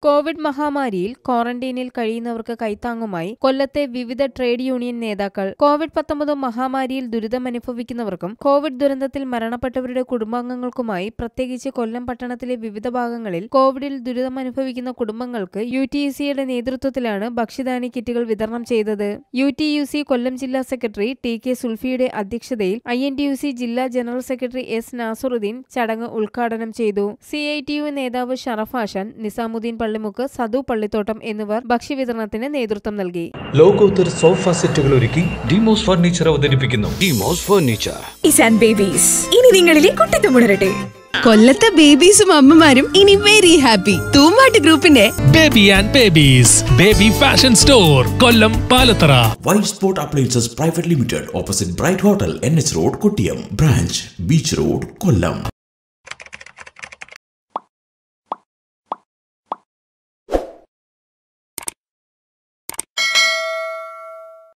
Covid മഹാമാരിയിൽ ക്വാറന്റൈനിൽ കഴിയുന്നവർക്ക് കൈത്താങ്ങുമായി കൊല്ലത്തെ വിവിധ ട്രേഡ് യൂണിയൻ നേതാക്കൾ കോവിഡ് പത്തൊമ്പത് മഹാമാരിയിൽ ദുരിതമനുഭവിക്കുന്നവർക്കും കോവിഡ് ദുരന്തത്തിൽ മരണപ്പെട്ടവരുടെ കുടുംബാംഗങ്ങൾക്കുമായി പ്രത്യേകിച്ച് കൊല്ലം പട്ടണത്തിലെ വിവിധ ഭാഗങ്ങളിൽ കോവിഡിൽ ദുരിതമനുഭവിക്കുന്ന കുടുംബങ്ങൾക്ക് യു ടി യു സിയുടെ നേതൃത്വത്തിലാണ് ഭക്ഷ്യധാന്യ കിറ്റുകൾ വിതരണം ചെയ്തത് U T U C Kollam ജില്ലാ സെക്രട്ടറി ടി കെ സുൽഫിയുടെ അധ്യക്ഷതയിൽ I N T U C ജില്ലാ ജനറൽ സെക്രട്ടറി എസ് നാസുറുദ്ദീൻ ചടങ്ങ് ഉദ്ഘാടനം ചെയ്തു സി ഐ ടി യു നേതാവ് ഷറഫ് ആശാൻ നിസാമുദ്ദീൻ പള്ളിമുക്ക് സദു പള്ളിത്തോട്ടം എന്നിവർ ഭക്ഷ്യവിതരണത്തിന് നേതൃത്വം നൽകി ലോകോത്തര സോഫ സെറ്റുകൾ ഒരുക്കി ഡിമോസ് ഫർണിച്ചർ അവതരിപ്പിക്കുന്നു ഡിമോസ് ഫർണിച്ചർ ഇസാൻ ബേബീസ് ഇനി നിങ്ങളിലെ കുട്ടിത്തമുണരട്ടെ കൊല്ലത്തെ ബേബീസും അമ്മമാരും ഇനി വെരി ഹാപ്പി തൂമ്പാട്ട് ഗ്രൂപ്പിന്റെ baby and babies baby fashion store Kollam Palathara White Sport Appliances Private Limited opposite Bright Hotel, NH Road, Kottayam. Branch, Beach Road, Kollam.